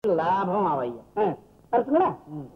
லாபம் அவையும் அறுத்துங்களா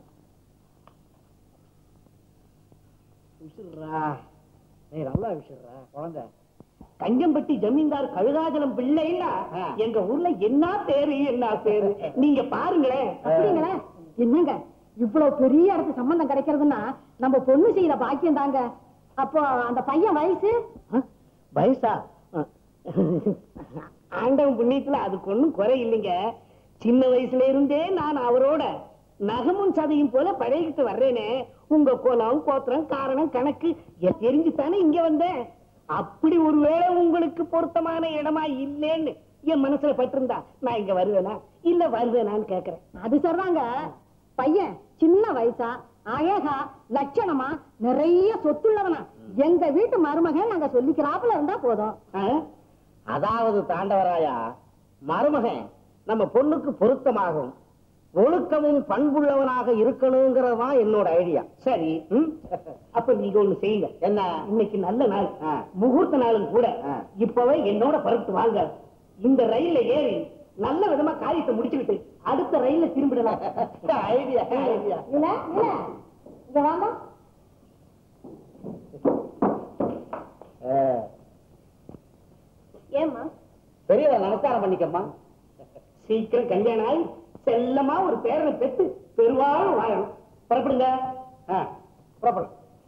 விசிறா ஏய் நல்லா விசிறா குழந்தை கஞ்சம்பட்டி ஜமீன்தார் கழுகாஜலம் பிள்ளைன்னா ஆ. எங்க ஊர்ல என்ன பேரு என்ன பேரு நீங்க பாருங்களேன் அப்படிங்களா என்னங்க இவ்வளவு பெரிய இடத்து சம்பந்தம் கிடைக்கிறதுன்னா நம்ம பொண்ணு செய்யற பாக்கியம் தாங்க அப்போ அந்த பையன் வயசு ஆ, வயசா ஆ. ஆண்டவன் புண்ணியத்துல அதுக்கு ஒண்ணும் குறை இல்லைங்க சின்ன வயசுல இருந்தே நான் அவரோட நகமும் சதையும் போல பழகிட்டு வர்றேனே உங்க குலம் கோத்திரம் காரணம் கணக்கு எ- தெரிஞ்சுத்தானே இங்க வந்தேன் அப்படி ஒருவேளை உங்களுக்கு பொருத்தமான இடமா இல்லைன்னு என் மனசுல பட்டிருந்தா நான் இங்க வருவேனா இல்ல வருவேனான்னு கேக்குறேன் அது சொல்றாங்க பையன் சின்ன வயசா அழகா லட்சணமா நிறைய சொத்துள்ளவனா எங்க வீட்டு மருமகன் நாங்க சொல்லிக்கிறாப்புல இருந்தா போதும் ஆ? அதாவது தாண்டவராயா மருமகன் நம்ம பொண்ணுக்கு பொருத்தமாகும் ஒழுக்கமும் பண்புள்ளவனாக இருக்கணுங்கிறது தான் என்னோட ஐடியா சரி ம்? அப்ப நீங்க ஒண்ணு செய்யுங்க என்ன இன்னைக்கு நல்ல நாள் ஆ. முகூர்த்த நாளும் கூட ஆ. இப்பவே என்னோட பருத்து வாங்க இந்த ரயில்ல ஏறி நல்ல விதமா காரியத்தை முடிச்சுக்கிட்டு அடுத்த ரயில்ல திரும்பிடலாம் ஐடியா ஐடியா இல்ல இல்ல இங்க வாங்க ஏமா பெரியவ நமஸ்காரம் பண்ணிக்கம்மா சீக்கிரம் கல்யாணம் ஆகி செல்லமா ஒரு பேரனை பெற்று பெருவாழும் வாழணும் புறப்படுங்க ஆ, புறப்படு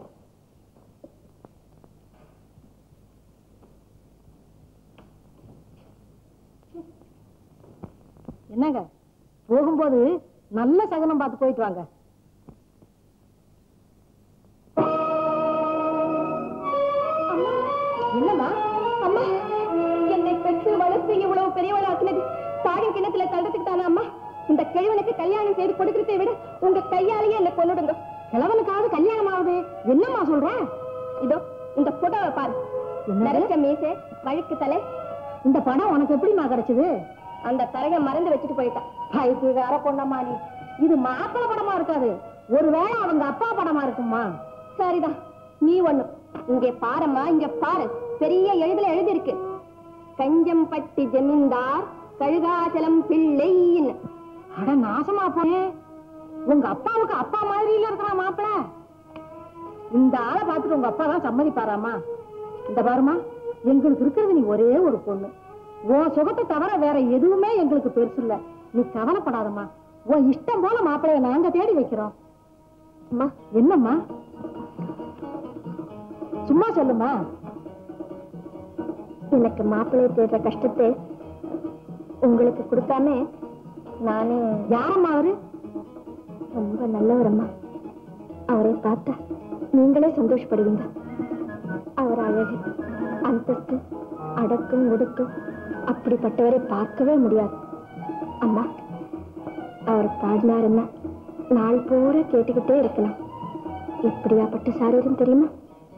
என்னங்க போகும்போது நல்ல சகனம் பார்த்து போயிட்டு வாங்க என்னம்மா அம்மா என்னை பெற்று வளர்த்து இவ்வளவு பெரியவளாக்குனது தாயின் கிணத்துல தள்ளுறதுக்கு தானே அம்மா இந்த கிழவனுக்கு கல்யாணம் செய்து கொடுக்கறதை விட உங்க கையாலேயே என்ன கொன்னுடுங்க கிழவனுக்காவது கல்யாணம் ஆகுது என்னம்மா சொல்ற இதோ இந்த போட்டோவை பாரு என்னது? நரைச்ச மீசை வழுக்கு தலை இந்த படம் உனக்கு எப்படிம்மா கிடைச்சது அந்த தரைய மறந்து வச்சுட்டு போயிட்டான் பைத்தியக்கார பொண்ணம்மா நீ இது மாப்பிள்ளை படமா இருக்காது ஒருவேளை அவங்க அப்பா படமா இருக்குமா சரிதான் நீ ஒண்ணு இங்கே பாரம்மா இங்க பாரு பெரிய எழுதுல எழுதிருக்கு கஞ்சம்பட்டி ஜமீன்தார் கழுகாச்சலம் பிள்ளைன்னு அட நாசமா போனே உங்க அப்பாவுக்கு அப்பா மாதிரியில இருக்கிறான் மாப்பிள இந்த ஆளை பார்த்துட்டு உங்க அப்பா தான் சம்மதிப்பாராமா இந்த பாருமா எங்களுக்கு இருக்கிறது நீ ஒரே ஒரு பொண்ணு உன் சுகத்தை தவிர வேற எதுவுமே எங்களுக்கு பெருசு இல்ல நீ கவலைப்படாதம்மா உன் இஷ்டம் போல மாப்பிளைய நாங்க தேடி வைக்கிறோம் அம்மா என்னம்மா சும்மா சொல்லுமா எனக்கு மாப்பிள்ளை தேடுற கஷ்டத்தை உங்களுக்கு கொடுக்காம நானே யாரம்மா அவரு ரொம்ப நல்லவரம்மா அவரை பார்த்தா நீங்களே சந்தோஷப்படுவீங்க அவர் அழகு அந்தஸ்து அடக்கம் ஒடுக்கம் அப்படிப்பட்டவரை பார்க்கவே முடியாது அம்மா அவர் பாடினாருன்னா நாள் பூரா கேட்டுக்கிட்டே இருக்கலாம் எப்படியாப்பட்ட சாரீரம் தெரியுமா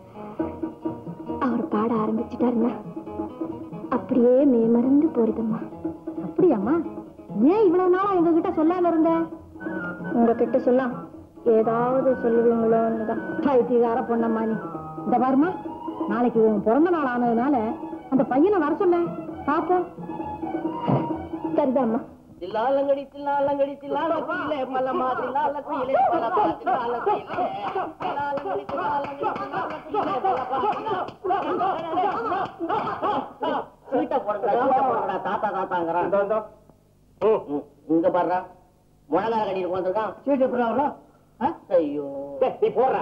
அவர் பாட ஆரம்பிச்சிட்டாருன்னா அப்படியே மேமறந்து போறதம்மா அப்படியாம்மா ஏன் இவ்வளவு நாளா எங்க கிட்ட சொல்லாம இருந்த உங்ககிட்ட சொல்லாம் ஏதாவது சொல்லுவீங்களோன்னு தான் பைத்தியக்கார பொண்ணம்மா நீ இந்த பாருமா நாளைக்கு உன் பிறந்த நாள் ஆனதுனால அந்த பையனை வர சொல்ல பாப்போம் சரிதாம்மா தில்லாலங்கடி தில்லாலங்கடி தில்லாலக்குயிலே பலமா தில்லாலக்குயிலே பலமா தில்லாலக்குயிலே தில்லாலங்கடி தில்லாலங்கடி தில்லாலக்குயிலே பலமா ஸ்வீட்டை போடுங்கடா ஸ்வீட்டை போடுங்கடா தாத்தா தாத்தாங்கிறான் ம், ம், இங்க பாடுறா முழங்கால கடியில் உட்காந்துருக்கான் சீட்டு எப்படி ஐயோ நீ போடுற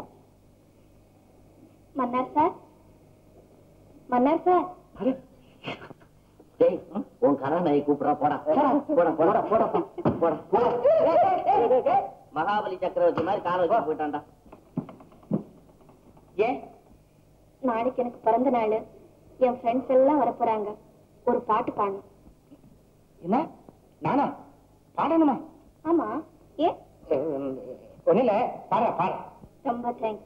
மன்னார் சார் மன்னார் சார் டேய் உன் கதாநாயகி கூப்பிடுறா போடா போடா போடா போடா போடா போடா மகாபலி சக்கரவர்த்தி மாதிரி கால வச்சு போயிட்டான்டா ஏன் நாளைக்கு எனக்கு பிறந்த நாள் என் ஃப்ரெண்ட்ஸ் எல்லாம் வர போறாங்க ஒரு பாட்டு பாடணும் என்ன நானா பாடணுமா ஆமா ஏ ஒண்ணு இல்ல பாடுற பாடு ரொம்ப தேங்க்ஸ்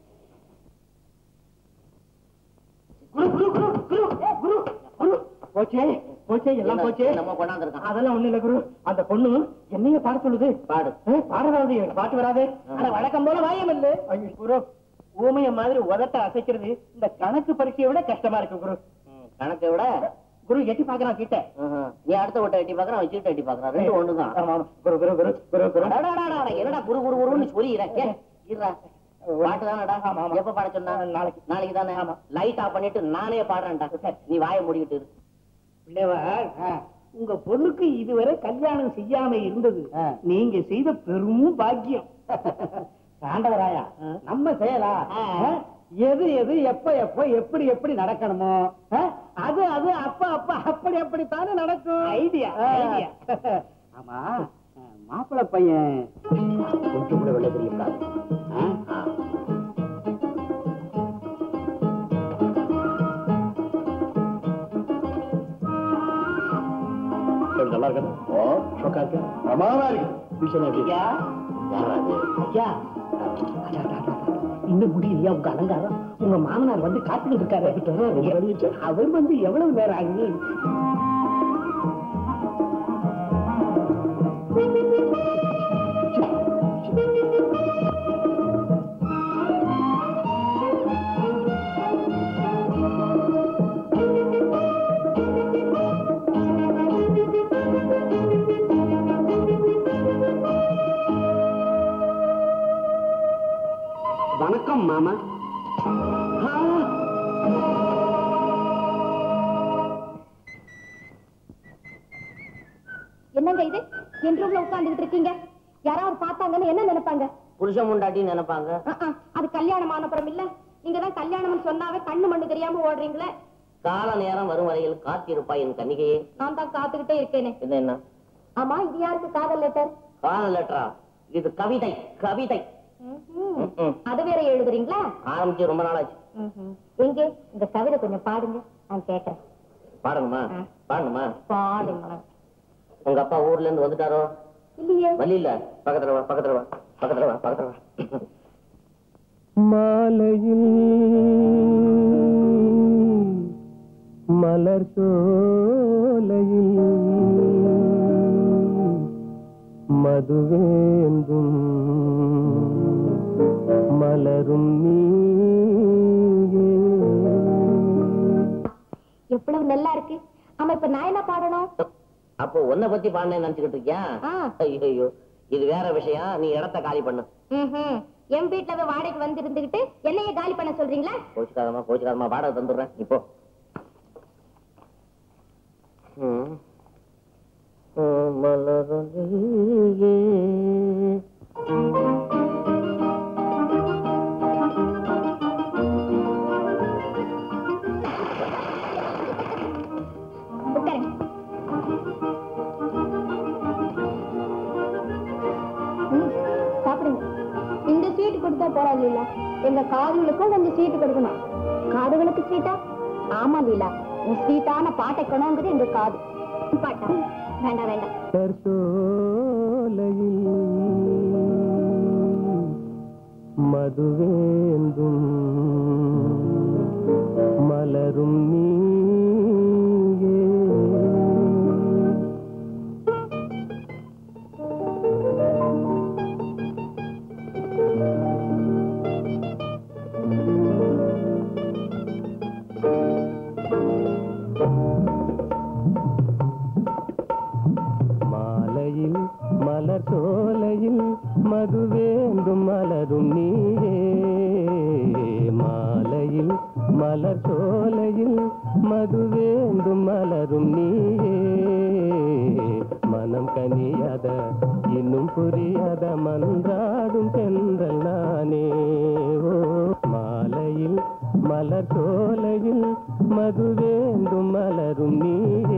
குரு குரு குரு குரு குரு குரு போச்சே போச்சே எல்லாம் போச்சே நம்ம கொண்டாந்துருக்கான் அதெல்லாம் ஒண்ணு இல்ல குரு அந்த பொண்ணு என்னைய பாட சொல்லுது பாடு ஏ, பாடுறாது எனக்கு பாட்டு வராது ஆனா வழக்கம் போல வாயம் இல்ல ஐயோ குரு ஊமைய மாதிரி உதட்ட அசைக்கிறது இந்த கணக்கு பரீட்சையை விட கஷ்டமா இருக்கு குரு ம், கணக்கை விட குரு எட்டி பாக்குறான் கிட்ட ஆஹா. நீ அடுத்த வட்ட எட்டி பாக்குறான் அவன் சீட்டை எட்டி பாக்குறான் ரெண்டு ஒண்ணுதான் ஆமா ஆமா குரு குரு குரு குரு குரு அடா, அடா, அடா, அடா, என்னடா குரு குரு குருன்னு சொல்லிடுற இருடா பாட்டு தானடா ஆமா, ஆமா. எப்ப பாட சொன்னா நாளைக்கு. நாளைக்கு தானே ஆமா. லைட் ஆஃப் பண்ணிட்டு நானே பாடுறேன்டா நீ வாயை மூடிக்கிட்டு இரு. பிள்ளைவாள் உங்க பொண்ணுக்கு இதுவரை கல்யாணம் செய்யாம இருந்தது ஆ. நீங்க செய்த பெரும் பாக்கியம் ஆண்டவராயா ஆ. நம்ம செய்யலா ஆ. ஆ? எது எது எப்ப எப்ப எப்படி எப்படி நடக்கணுமோ ஆ? அது அது அப்ப அப்ப அப்படி அப்படித்தானே நடக்கும் ஐடியா ஆ. ஐடியா ஆமா மாப்பிள்ள பையன் கொஞ்சம் கூட வெள்ள தெரியும்டா ஆ? நல்லா இருக்கா ஓ ஷோக்கா இருக்கு பிரமாதமா இருக்கு டியூஷன் எப்படி ஐயா யாரா அது ஐயா அடா, அடா, அடா, அடா. இன்னும் முடியலையா உங்க அலங்காரம் உங்க மாமனார் வந்து காத்துக்கிட்டு இருக்காரு அவர் வந்து எவ்வளவு நேரம் ஆகுது வணக்கம் மாமா என்னங்க இது என் ரூம்ல உட்கார்ந்துகிட்டு இருக்கீங்க யாராவது பார்த்தாங்கன்னு என்ன நினைப்பாங்க புருஷன் முண்டாட்டின்னு நினைப்பாங்க அஹ், அஹ், அது கல்யாணம் ஆனப்புறம் இல்ல நீங்க தான் கல்யாணம்னு சொன்னாவே கண்ணு மண்ணு தெரியாம ஓடுறீங்களே கால நேரம் வரும் வரையில் காத்திருப்பாய் என் கன்னிகையே நான் தான் காத்துக்கிட்டே இருக்கேனே இது என்ன ஆமா இது யாருக்கு காதல் லெட்டர் கால லெட்டரா இது கவிதை கவிதை ம்ம். அது வேற எழுதுறீங்களா ஆரம்பிச்சு ரொம்ப நாளாச்சு எங்க இந்த கவிதை கொஞ்சம் பாடுங்க நான் கேட்கறேன் பாடணுமா ஆ. பாடணுமா பாடுங்களேன் உங்க அப்பா ஊர்ல இருந்து வந்துட்டாரோ இல்லையே வழி இல்ல பக்கத்துல வா பக்கத்துல வா பக்கத்துல வா பக்கத்துல வா மாலையில் மலர் சோலையில் மதுவேந்தும் மலரும் நீயே எவ்வளவு நல்லா இருக்கு ஆமா இப்ப நான் என்ன பாடணும் அப்போ உன்னை பத்தி பாடினேன்னு நினைச்சுக்கிட்டு இருக்கியா ஆ. ஐயோ இது வேற விஷயம் நீ இடத்த காலி பண்ணு ம்ஹும். என் வீட்டுல போய் வாடகைக்கு வந்து இருந்துகிட்டு என்னைய காலி பண்ண சொல்றீங்களா கோச்சுக்காதமா கோச்சுக்காதமா வாடகை தந்துடுறேன் இப்போ ம். ம், மலரும் நீயே. உட்காருங்க ம், சாப்பிடுங்க இந்த ஸ்வீட் கொடுத்தா போறாது லீலா எங்க காதுகளுக்கும் கொஞ்சம் ஸ்வீட் கொடுக்கணும் காதுகளுக்கு ஸ்வீட்டா ஆமா லீலா உன் ஸ்வீட்டான பாட்டை கொண்டாங்குது எங்க காது பாட்டா வேண்டாம் வேண்டாம் மலர் சோலையில் மதுவேந்தும் மலரும் நீயே மாலையில் மலர் சோலையில் மதுவேந்தும் மலரும் நீயே மாலையில் மலர் சோலையில் மதுவேந்தும் மலரும் நீயே மனம் கனியாத இன்னும் புரியாத மன்றாடும் சென்றல் நானே ஓ மாலையில் மலர் சோலையில் மதுவேந்தும் மலரும் நீயே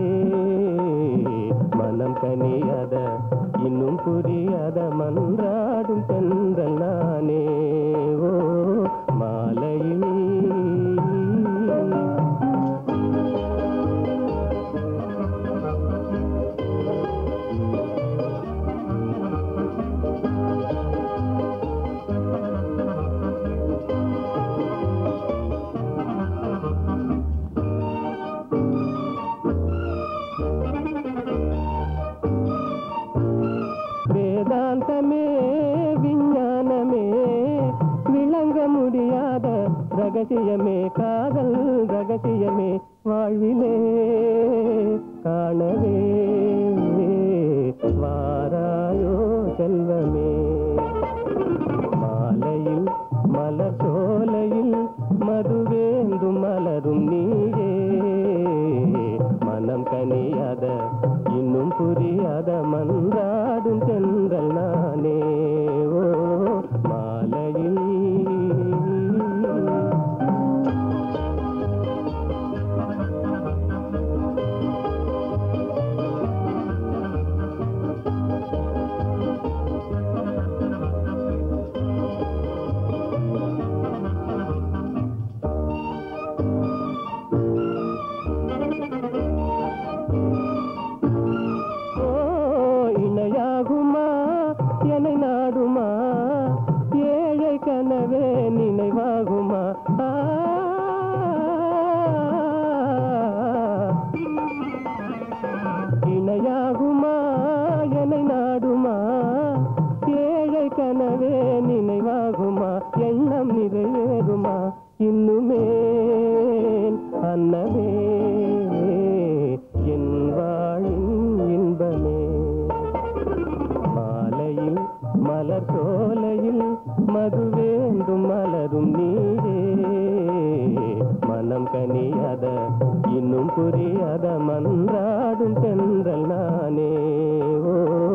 மனம் கனியாத இன்னும் புரியாத மன்றாடும் சென்றல் நானே ஓ மாலையில் வேதாந்தமே விஞ்ஞானமே விளங்க முடியாத ரகசியமே காதல் ரகசியமே வாழ்விலே காணவே வாராயோ செல்வமே மாலையில் மலர் சோலையில் மதுவேந்தும் மலரும் நீயே மனம் கனியாத இன்னும் புரியாத மன்றாடும் தென்றல் நானே ஓ மாலையில் ஓ இணையாகுமா என்னை நாடுமா ஏழை கனவே நினைவாகுமா ஆ. இணையாகுமா என்னை நாடுமா ஏழை கனவே நினைவாகுமா எண்ணம் நிறைவேறுமா இன்னுமே அன்னமே என் வாழின் இன்பமே மாலையில் மலர் சோலையில் மது வேண்டும் மலரும் நீரே மனம் கனியாத இன்னும் புரியாத மன்றாடும் தென்றல் நானே ஓ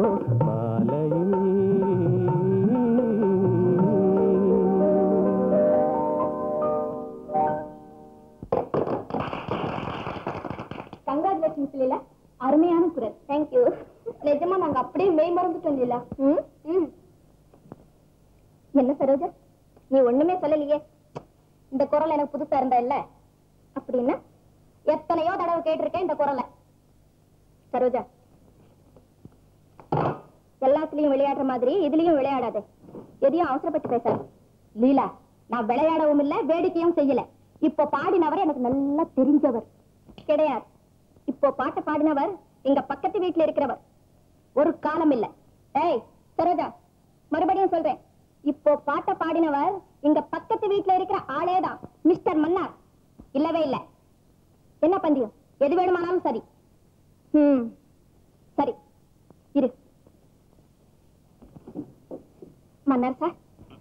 மாலையில் கங்காச்சுலேஷன்ஸ் இல்ல அருமையான குரல் தேங்க்யூ நிஜமா நாங்க அப்படியே மெய் மறந்துட்டோம் இல்ல ம் ம் என்ன சரோஜா நீ ஒண்ணுமே சொல்லலையே இந்த குரல் எனக்கு புதுசா இருந்தா இல்ல அப்படின்னா எத்தனையோ தடவை கேட்டிருக்கேன் இந்த குரலை சரோஜா எல்லாத்துலயும் விளையாடுற மாதிரி இதுலயும் விளையாடாது எதையும் அவசரப்பட்டு பேசாத லீலா நான் விளையாடவும் இல்ல வேடிக்கையும் செய்யல இப்போ பாடினவர் எனக்கு நல்லா தெரிஞ்சவர் கிடையாது இப்போ பாட்டு பாடினவர் எங்க பக்கத்து வீட்டுல இருக்கிறவர் ஒரு காலம் இல்ல ஏய் சரோஜா மறுபடியும் சொல்றேன் இப்போ பாட்ட பாடினவர் எங்க பக்கத்து வீட்டுல இருக்கிற ஆளேதான் மிஸ்டர் மன்னார் இல்லவே இல்ல என்ன பந்தயம் எது வேணுமானாலும் சரி ம் சரி இரு மன்னார் சார்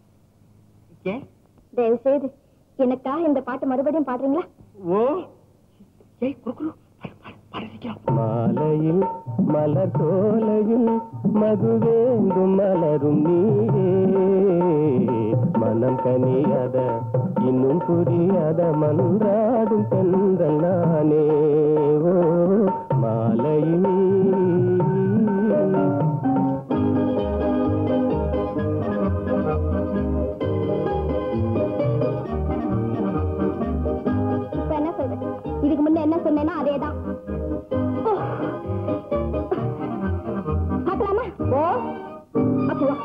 தயவு செய்து எனக்காக இந்த பாட்டு மறுபடியும் பாடுறீங்களா ஓ ஏய் குரு குரு பாடு, பாடு, பாடு சீக்கிரம். மாலையில் மலர் சோலையில் மது வேண்டும் மலரும் நீரே மனம் கனியாத இன்னும் புரியாத மன்றாடும் தென்றல் நானே ஓ மாலையில் இப்ப என்ன சொல்றது இதுக்கு முன்ன என்ன சொன்னேனோ அதேதான் ஓ. பார்க்கலாமா ஓ அப்போ வா.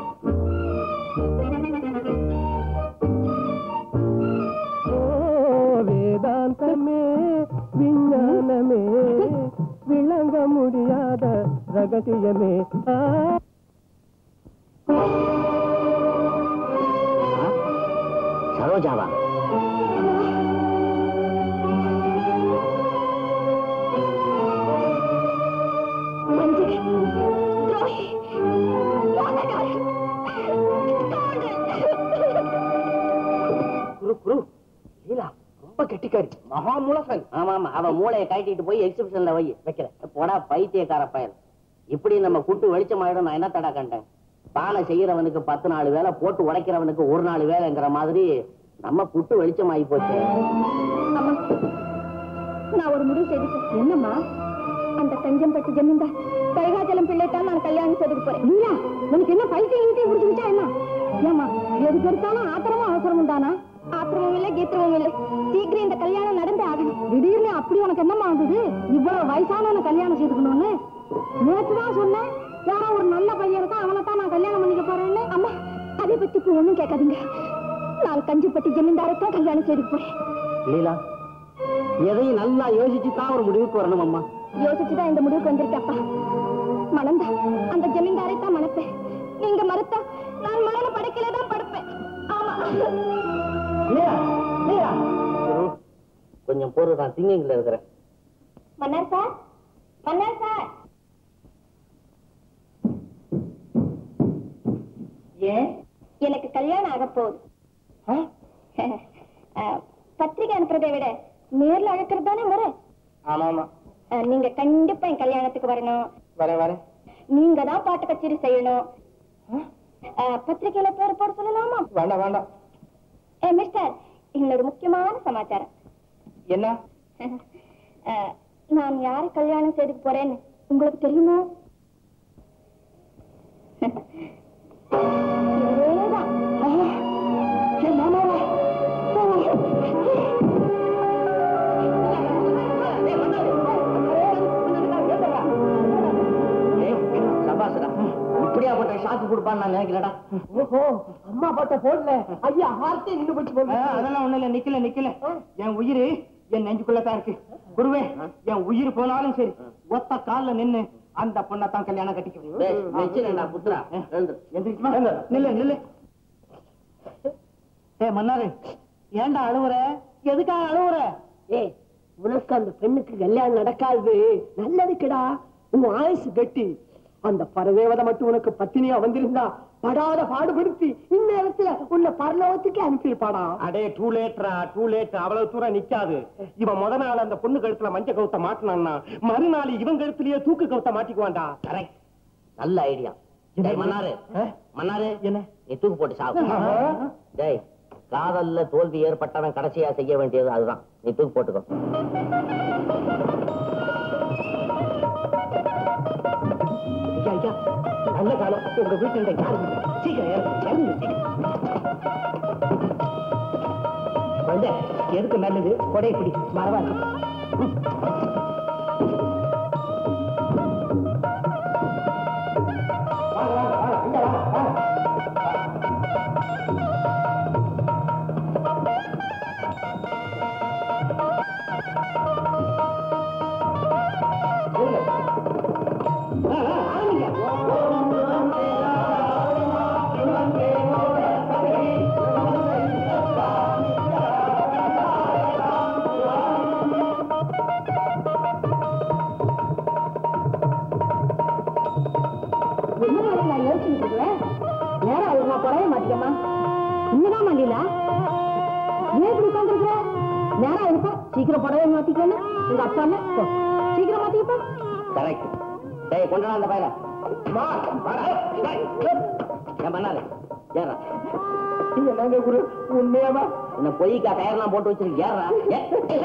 ஓ வேதாந்தமே விஞ்ஞானமே விளங்க முடியாத ரகசியமே ஆ சரோஜாவா வஞ்சகி, துரோகி, மோசக்காரன், தோழன். குரு குரு லீலா ரொம்ப கெட்டிக்காரி மகா முலசன் ஆமா ஆமா அவன் மூளையை கட்டிட்டு போய் எக்ஸிபிஷன்ல வை வைக்கிறேன் போடா பைத்தியக்கார பயல் இப்படி நம்ம குட்டு வெளிச்சமாயிடும் நான் என்ன தடா கண்டேன் பானை செய்யறவனுக்கு பத்து நாலு வேலை போட்டு உடைக்கிறவனுக்கு ஒரு நாலு வேலைங்கிற மாதிரி நம்ம குட்டு வெளிச்சமாயி போச்சு அம்மா நான் ஒரு முடிவு செய்துட்டேன் என்னம்மா அந்த கஞ்சம்பட்டி ஜமீன்தார் கைகாஜலம் பிள்ளைத்தான் நான் கல்யாணம் செய்துக்கு போறேன் இல்ல உனக்கு என்ன பைத்தியம் கிட்டே முடிச்சுக்கிட்டா என்ன ஏமா எதுக்கு எடுத்தாலும் ஆத்திரமும் அவசரமும் தானா ஆத்திரமும் இல்ல கீத்திரமும் இல்ல சீக்கிரம் இந்த கல்யாணம் நடந்தே ஆகணும் திடீர்னு அப்படி உனக்கு என்னம்மா வந்தது இவ்வளவு வயசானவன கல்யாணம் செய்துக்கணும்னு நேற்று தான் சொன்னேன் யாரோ ஒரு நல்ல பையன் இருக்கா அவனை தான் நான் கல்யாணம் பண்ணிக்க போறேன்னு அம்மா அதை பத்தி இப்ப ஒண்ணும் கேட்காதீங்க நான் கஞ்சிப்பட்டி ஜமீன்தாரத்தான் கல்யாணம் செய்துக்கு போறேன் லீலா எதையும் நல்லா யோசிச்சு தான் ஒரு முடிவுக்கு வரணும் அம்மா யோசிச்சுதான் இந்த முடிவுக்கு வந்திருக்கப்பா மணந்தா அந்த ஜமீன்தாரை தான் மணப்பேன் நீங்க மறுத்தா நான் மரண படைக்கல தான் படுப்பேன் ஆமா லீலா லீலா கொஞ்சம் பொறு நான் திங்கிங்ல இருக்கிறேன் மன்னர் சார் மன்னர் சார் ஏன் எனக்கு கல்யாணம் ஆக போகுது ஆ? அஹ், பத்திரிக்கை அனுப்புறதை விட நேர்ல அழைக்கிறது தானே முறை ஆமா ஆமா அஹ், நீங்க கண்டிப்பா என் கல்யாணத்துக்கு வரணும் வரேன் வரேன் நீங்க தான் பாட்டு கச்சேரி செய்யணும் அஹ், பத்திரிக்கையில பேர் போட சொல்லலாமா வேண்டாம் வேண்டாம் ஏ மிஸ்டர் இன்னொரு முக்கியமான சமாச்சாரம் என்ன அஹ், நான் யாரை கல்யாணம் செய்துக்க போறேன்னு உங்களுக்கு தெரியுமோ இவரேதான். ஐயா, என் மாமாவா? சபாசடா இப்படியாப்பட்ட ஷாக்கு கொடுப்பான்னு நான் நினைக்கிறேடா ஓஹோ அம்மா பார்த்த போடல ஐயா ஹார்ட்டே நின்னு போச்சு போல அதெல்லாம் ஒண்ணு இல்ல நிக்கல நிக்கல என் உயிர் என் நெஞ்சுக்குள்ளதான் இருக்கு குருவே என் உயிர் போனாலும் சரி ஒத்த கால்ல நின்னு அந்த பொண்ணை தான் கல்யாணம் டேய், கட்டிக்க வச்சிருடா, புத்துடா. எழுந்துரு. எந்திரிக்குமா நில்லு நில்லு ஏ மன்னாரு ஏன்டா அழுவுற எதுக்காக அழுவுற ஏய் உனக்கு அந்த பெண்ணுக்கு கல்யாணம் நடக்காது நல்லதுக்குடா உன் ஆயுசு கட்டி அந்த பரதேவதை மட்டும் உனக்கு பத்தினியா வந்திருந்தா படாத பாடுபடுத்தி இந்நேரத்துல உன்னை பரலோகத்துக்கு அனுப்பியிருப்பாடா அடே டூ லேட்ரா டூ லேட் அவ்வளவு தூரம் நிக்காது இவன் முத நாள் அந்த பொண்ணு கழுத்துல மஞ்ச கவுத்த மாட்டினான்னா மறுநாள் இவன் கழுத்துலயே தூக்கு கவுத்த மாட்டிக்குவான்டா கரெக்ட் நல்ல ஐடியா டேய் மன்னாரு மன்னாரு என்ன? நீ தூக்கு போட்டு சாவு டேய் காதல்ல தோல்வி ஏற்பட்டவன் கடைசியா செய்ய வேண்டியது அதுதான் நீ தூக்கு போட்டுக்கோ ஐயா ஐயா நல்ல காலம் உங்க வீட்டுல யாரும் இல்லை. சீக்கிரம் ஏறு, இறங்கு, சீக்கிரம். குழந்தை எதுக்கு நல்லது கொடை பிடி மரவா இருக்கு என்ன நாளைக்கு நான் யோசிச்சுட்டு இருக்கேன் நேரம் அதுக்கு நான் குறைய மாட்டேங்கம்மா இன்னதான் மல்லிலா ஏன் இப்படி உட்காந்துருக்க நேரம் ஆயிருப்பா சீக்கிரம் புடவை மாத்திக்கணும் உங்க அப்பா இல்ல போ. சீக்கிரம் மாத்திக்கப்பா கரெக்ட் டேய் கொண்டா அந்த பையல ஏன் பண்ணாரு ஏறா என்னங்க குரு உண்மையாவா என்ன பொய்க்கா டயர்லாம் போட்டு வச்சிருக்கு ஏறா ஏ,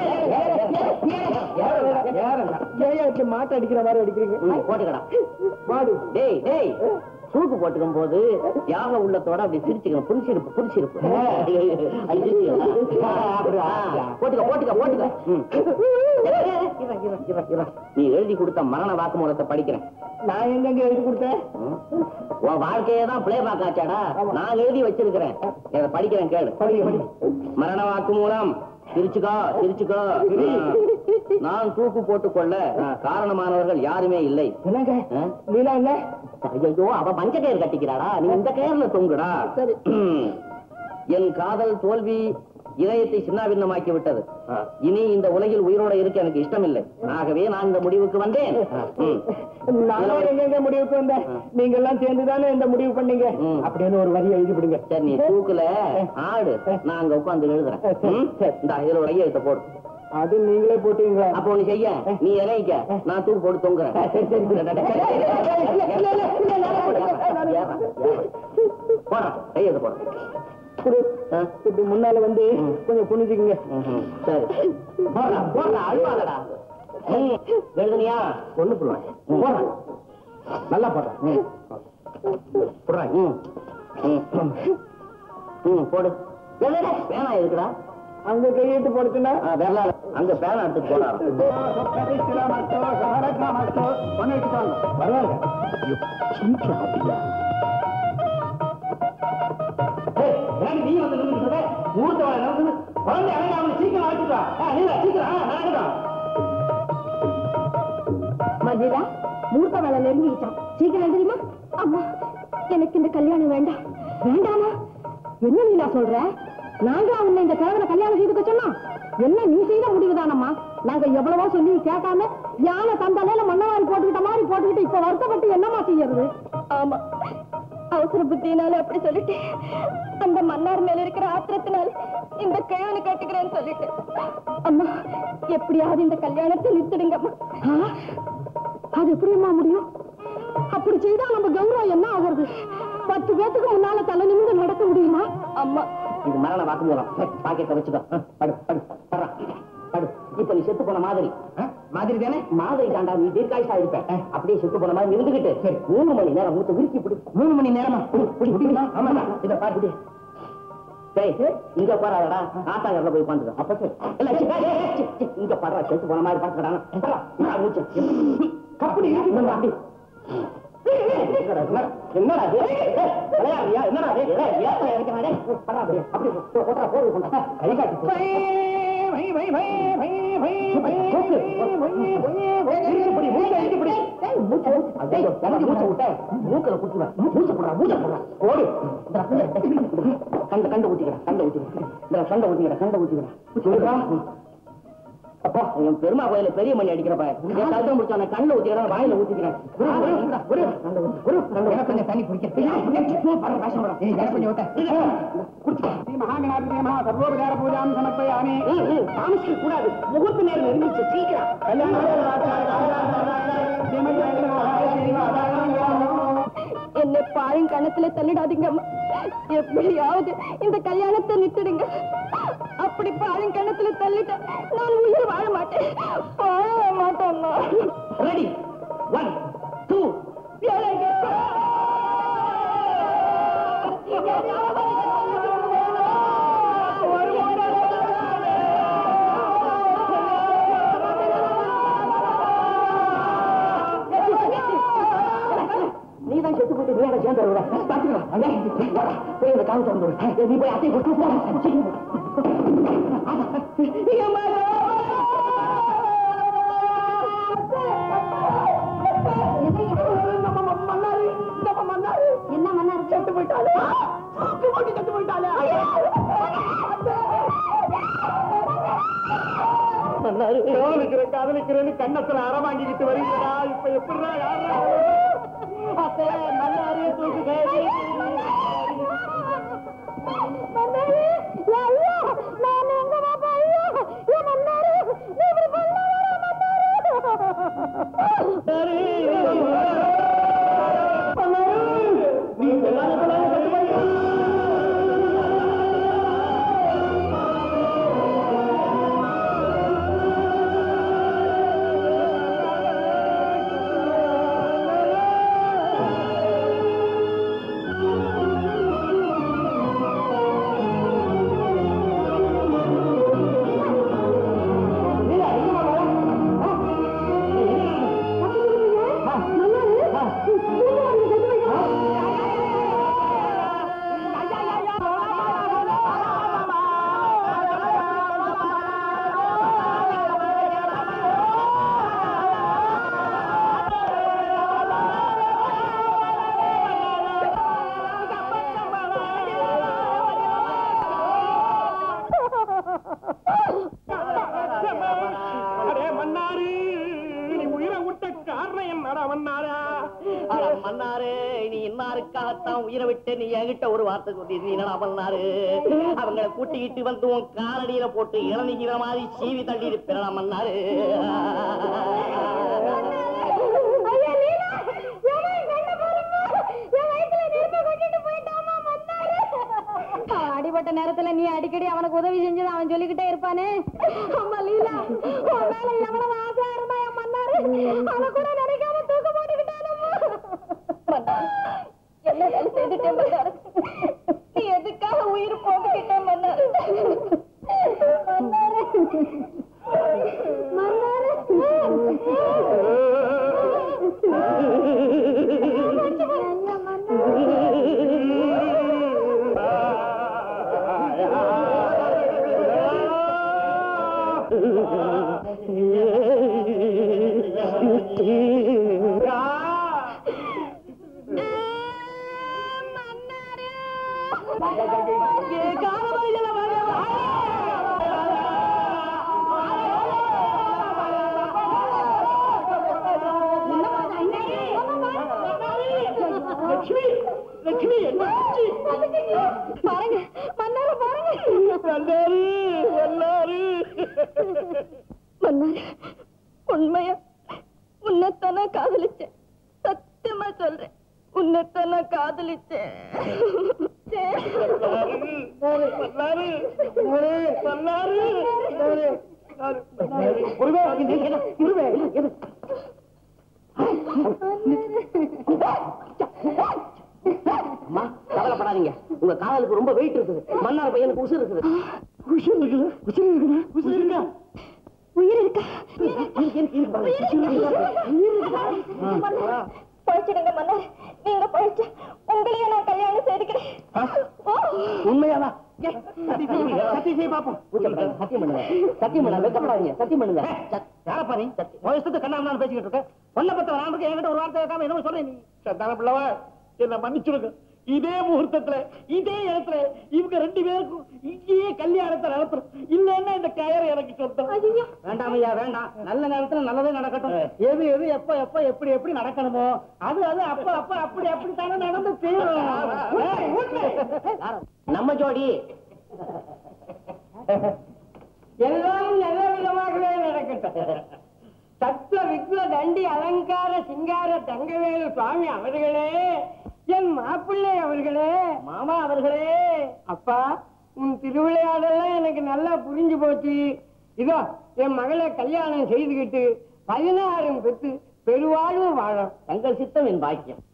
ஏறா. ஏன் இப்படி மாட்ட அடிக்கிற மாதிரி அடிக்கிறீங்க ம், போட்டுக்கடா மாடு டேய் டேய் சூப்பு போட்டுக்கும் போது தியாக உள்ளத்தோட அப்படி சிரிச்சுக்கணும் புரிச்சிருப்பு புரிச்சிருப்பு அது சிரிச்சுக்கணும். ஆ, போட்டுக்க போட்டுக்க போட்டுக்க ம். இரு, இரு, இரு, இரு. நீ எழுதி கொடுத்த மரண வாக்குமூலத்தை படிக்கிறேன் நான் எங்கெங்க எழுதி கொடுத்தேன் ம். உன் வாழ்க்கையே தான் பிளே பேக் ஆச்சாடா நான் எழுதி வச்சிருக்கிறேன் இதை படிக்கிறேன் கேளு படிங்க, படிங்க. மரண வாக்குமூலம் சிரிச்சுக்கோ சிரிச்சுக்கோ ஆ. நான் தூக்கு போட்டுக்கொள்ள காரணமானவர்கள் யாருமே இல்லை என்னங்க ஆ? லீலா இல்ல ஐயோ அவ மஞ்ச கயிறு கட்டிக்கிறாடா நீ இந்த கயிறுல தொங்குடா சரி. என் காதல் தோல்வி இதயத்தை சின்னாபின்னமாக்கி விட்டது இனி இந்த உலகில் உயிரோட இருக்க எனக்கு இஷ்டமில்லை ஆகவே நான் இந்த முடிவுக்கு வந்தேன் ம். நானும் எங்கெங்க முடிவுக்கு வந்தேன் நீங்க எல்லாம் சேர்ந்து தானே இந்த முடிவு பண்ணீங்க ம். அப்படின்னு ஒரு வரி எழுதி விடுங்க சரி நீ தூக்குல ஆடு நான் அங்க உட்கார்ந்து எழுதுறேன் ம்? இந்த இதுல ஒரு கையெழுத்த போடு அது நீங்களே போட்டீங்களா அப்போ ஒண்ணு செய்ய நீ இறங்கிக்க நான் தூக்கு போட்டு தொங்குறேன் போடா கையெழுத்த போட குரு இப்படி முன்னால வந்து கொஞ்சம் குனிஞ்சுக்குங்க ம்ஹும். சரி போடா போடா அழுவாதடா ம், எழுதுனியா ஒண்ணு போடுவேன் போடா நல்லா போடுறேன் ம் போடுறேன் ம் ம் ம் போடு எழுதுடா. பேனா எதுக்குடா அங்க கையெழுத்து போடுச்சுன்னா ஆ, விரலால அங்க பேனா எடுத்து போடா வருவாங்க நீ வந்து நின்னுட்டு மூர்த்த வேலை நடக்குது குழந்தை அழகாம சீக்கிரம் அழைச்சிட்டு வா ஆ, நீலா, சீக்கிரம் ஆ, நடக்கட்டும் மல்லிலா மூர்த்த வேலை நெருங்கிட்டான் சீக்கிரம் தெரியுமா அம்மா எனக்கு இந்த கல்யாணம் வேண்டாம் வேண்டாமா என்ன லீலா சொல்ற நாங்களா உன்னை இந்த கிழவனை கல்யாணம் செய்துக்க சொன்னோம் என்ன நீ செய்த முடிவுதானம்மா நாங்க எவ்வளவோ சொல்லி கேட்காம யானை தந்தலையில மண்ணவாரி போட்டுக்கிட்ட மாதிரி போட்டுக்கிட்டு இப்ப வருத்தப்பட்டு என்னம்மா செய்யறது ஆமா அவசர புத்தினால அப்படி சொல்லிட்டு அந்த மன்னார் மேல இருக்கிற ஆத்திரத்தினால இந்த கிழவனை கட்டுக்கிறேன்னு சொல்லிட்டேன் அம்மா எப்படியாவது இந்த கல்யாணத்தை நிறுத்திடுங்கம்மா ஆ? அது எப்படிம்மா முடியும் அப்படி செய்தா நம்ம கௌரவம் என்ன ஆகுறது பத்து பேத்துக்கு முன்னால தலை நிமிந்து நடக்க முடியுமா அம்மா இது மரண வாக்குமூலம் பாக்கெட்டை வச்சுக்கோ ஆ, படு படு படுறா படு இப்ப நீ செத்து போன மாதிரி ஆ, மாதிரி தானே மாதிரி தாண்டா நீ தீர்க்காயுஷா இருப்ப ஆ, அப்படியே செத்து போன மாதிரி இருந்துகிட்டு மூணு மணி நேரம் மூத்த விரிக்கி பிடி மூணு மணி நேரமா புடி புடி புடி ஆமா இத பாத்துடி டேய் இங்க போறாதடா ஆத்தாங்கர்ல போய் உட்காந்துக்க அப்ப சரி இல்ல சி, டேய், டேய், சி, சி, இங்க பாடுறா செத்து போன மாதிரி பாத்துக்கடா மூச்சு கப்படி இருக்கு என்னடா இது? ஏய், விளையாடுறியா? என்னடா இது? ஏய், ஏப்பா இறக்குறா, டேய். படுறா அப்படியே, அப்படியே, போ, போடுறா, போடு, கொண்டா. கை காட்டு. தூக்கு. இறுக்கி பிடி, மூக்கை இறுக்கி பிடி. மூச்சை, ஐயோ, எனக்கு மூச்சை விட்ட. மூக்குல குத்துவேன். மூச்சை போடுறா, மூச்சை போடுறா. ஓடு. இந்தா, இந்தா, இந்தா. கண்டு கண்டு ஊத்திக்கிறா கண்டு ஊத்திக்கிறா இந்த கண்டை ஊத்திக்கிறா கண்டை ஊத்திக்கிறா ஊத்திக்கிறா அப்பா என் பெருமா கோயில பெரிய மணி அடிக்கிறப்ப என் கழுத்தை முடிச்சா கண்ணை ஊத்திக்கிறேன் வாயில ஊத்திக்கிறேன் கொஞ்சம் தண்ணி குடிக்க கூடாது முகூர்த்த நேரம் நெருங்கிச்சு சீக்கிரம் என்னை பாழும் கணத்துல தள்ளிடாதீங்க அம்மா எப்படியாவது இந்த கல்யாணத்தை நிறுத்திடுங்க அப்படி பாழும் கணத்துல தள்ளிட்ட நான் உயிர் வாழ மாட்டேன் வாழ மாட்டேம்மா ரெடி ஒன் டூ நீ தான் செத்து போட்டு நீ சேர்ந்து வருவ பாத்துக்கலாம் அங்கே வாடா, போய் இந்த காலம் திறந்து விடு. ஏய், நீ போய் அத்தை கொடுத்து போ சீக்கிரம் என்ன மன்னார் செத்து போயிட்டாலே செத்து போயிட்டாலே காதலிக்கிற காதலிக்கிறேன்னு கண்ணத்துல அற வாங்கிக்கிட்டு வரீங்களா இப்ப எப்படிடா யாரா அடே மன்னாரு நீ உயிரை விட்ட காரணம் என்னடா மன்னாரா அட மன்னாரு நீ இன்னாருக்காகத்தான் உயிரை விட்டு நீ என்கிட்ட ஒரு வார்த்தை சொல்லி நீ என்னடா பண்ணாரு அவங்கள கூட்டிக்கிட்டு வந்து உன் காலடியில போட்டு இளநிக்கிற மாதிரி சீவி தள்ளி இருப்பிடா மன்னாரு அடிபட்ட நேரத்துல நீ அடிக்கடி அவனுக்கு உதவி செஞ்சது அவன் சொல்லிக்கிட்டே இருப்பானே அம்மா லீலா உன் மேல எவ்வளவு ஆசை இருந்தா என் மன்னாரு அவ கூட நினைக்காம தூக்க போட்டுக்கிட்டானம்மா மன்னார் என்ன வேலை செய்துட்டேன் மன்னார் நீ எதுக்காக உயிர் போட்டுக்கிட்டேன் மன்னார் மன்னாரு லட்சுமி என்ன ஆச்சு? பாருங்க மன்னார பாருங்க வந்தாரு வந்தாரு மன்னார உண்மையா உன்னைத்தானா காதலிச்சேன் சத்தியமா சொல்றேன் உன்னைத்தானா காதலிச்சேன் வந்தாரு வந்தாரு வந்தாரு முருகே, இது என்ன? முருகே, இது, இது. அம்மா கவலைப்படாதீங்க உங்க காதலுக்கு ரொம்ப வெயிட் இருக்குது மன்னார் பையனுக்கு உசுர் இருக்குது உசுர் இருக்குது உசுர் இருக்குதா உசுர் இருக்கா உயிர் இருக்கா பழிச்சிடுங்க மன்னர் நீங்க பழிச்சு உங்களையே நான் கல்யாணம் செய்துக்கிறேன் ஓ உண்மையாவா சத்தி செய்ய பாப்போம் கூச்சப்படாதீங்க. சத்தியம் பண்ணுங்க சத்தியம் பண்ணுங்க வெக்கப்படாதீங்க சத்தியம் பண்ணுங்க சத்- யாரா பாரு வயசுக்கு கண்ணா பேசிக்கிட்டு இருக்க பொண்ணை பத்த வராம என்கிட்ட ஒரு வார்த்தை கேட்காம என்னமோ சொல்றேன் நீ சத்தான பிள்ளவா என்ன மன்னிச்சுடுங்க இதே முகூர்த்தத்துல இதே இடத்துல இவங்க ரெண்டு பேருக்கும் இங்கேயே கல்யாணத்தை நடத்துறோம் இல்லன்னா இந்த கயர் எனக்கு சொந்தம் வேண்டாம் ஐயா வேண்டாம் நல்ல நேரத்துல நல்லதே நடக்கட்டும் எது எது எப்ப எப்ப எப்படி எப்படி நடக்கணுமோ அது அது அப்ப அப்ப அப்படி அப்படி தானே நடந்து தீரும் நம்ம ஜோடி எல்லாம் நல்ல விதமாகவே நடக்கட்டும் சத்ல விக்ல தண்டி அலங்கார சிங்கார தங்கவேலு சுவாமி அவர்களே என் மாப்பிள்ளை அவர்களே மாமா அவர்களே அப்பா உன் திருவிளையாடெல்லாம் எனக்கு நல்லா புரிஞ்சு போச்சு இதோ என் மகளை கல்யாணம் செய்துகிட்டு பதினாறும் பெற்று பெருவாழ்வு வாழும் தங்கள் சித்தம் என் பாக்கியம்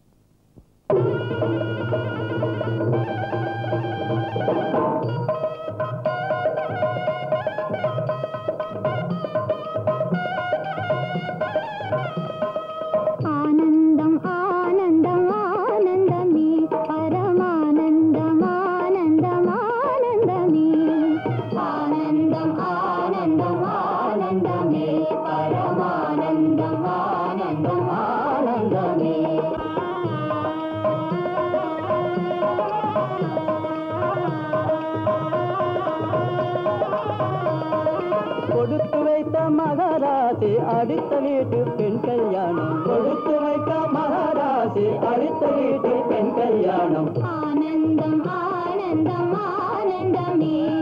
ஆனந்தம் ஆனந்தம் ஆனந்தமே பரமானந்தம் ஆனந்தம் ஆனந்தமே ஆனந்தம் ஆனந்தம் ஆனந்தமே பரமானந்தம் ஆனந்தம் ஆனந்தமே கொடுத்து வைத்த மகாராசி அடுத்த வீட்டு பெண் கல்யாணம் கொடுத்து வைத்த மகாராசி அடுத்த வீட்டு பெண் கல்யாணம் ஆனந்தம் ஆனந்தம் ஆனந்தமே